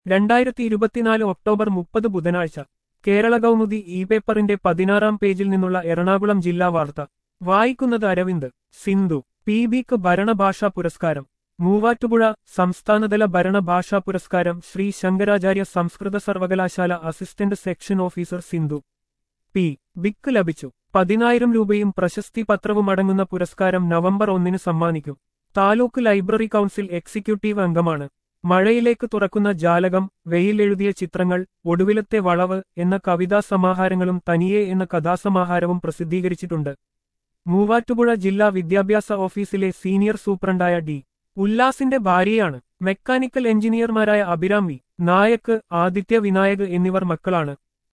രണ്ടായിരത്തി ഇരുപത്തിനാല് ഒക്ടോബർ മുപ്പത് ബുധനാഴ്ച കേരള കൗമുദി ഇ പേപ്പറിന്റെ പതിനാറാം പേജിൽ നിന്നുള്ള എറണാകുളം ജില്ലാ വാർത്ത വായിക്കുന്നത് അരവിന്ദ് സിന്ധു പി ബിക്ക് ഭരണഭാഷാ പുരസ്കാരം മൂവാറ്റുപുഴ സംസ്ഥാനതല ഭരണഭാഷാ പുരസ്കാരം ശ്രീ ശങ്കരാചാര്യ സംസ്കൃത സർവകലാശാല assistant section officer Sindhu P ബിക്ക് ലഭിച്ചു പതിനായിരം രൂപയും പ്രശസ്തി പത്രവും അടങ്ങുന്ന പുരസ്കാരം നവംബർ ഒന്നിന് സമ്മാനിക്കും താലൂക്ക് ലൈബ്രറി കൗൺസിൽ എക്സിക്യൂട്ടീവ് അംഗമാണ് മഴയിലേക്ക് തുറക്കുന്ന ജാലകം വെയിൽ എഴുതിയ ചിത്രങ്ങൾ ഒടുവിലത്തെ വളവ് എന്ന കവിതാ സമാഹാരങ്ങളും തനിയെ എന്ന കഥാസമാഹാരവും പ്രസിദ്ധീകരിച്ചിട്ടുണ്ട് മൂവാറ്റുപുഴ ജില്ലാ വിദ്യാഭ്യാസ ഓഫീസിലെ സീനിയർ സൂപ്രണ്ടായ ഡി ഉല്ലാസിന്റെ ഭാര്യയാണ് മെക്കാനിക്കൽ എഞ്ചിനീയർമാരായ അഭിരാം വി നായക്ക് ആദിത്യ വിനായക് എന്നിവർ മക്കളാണ്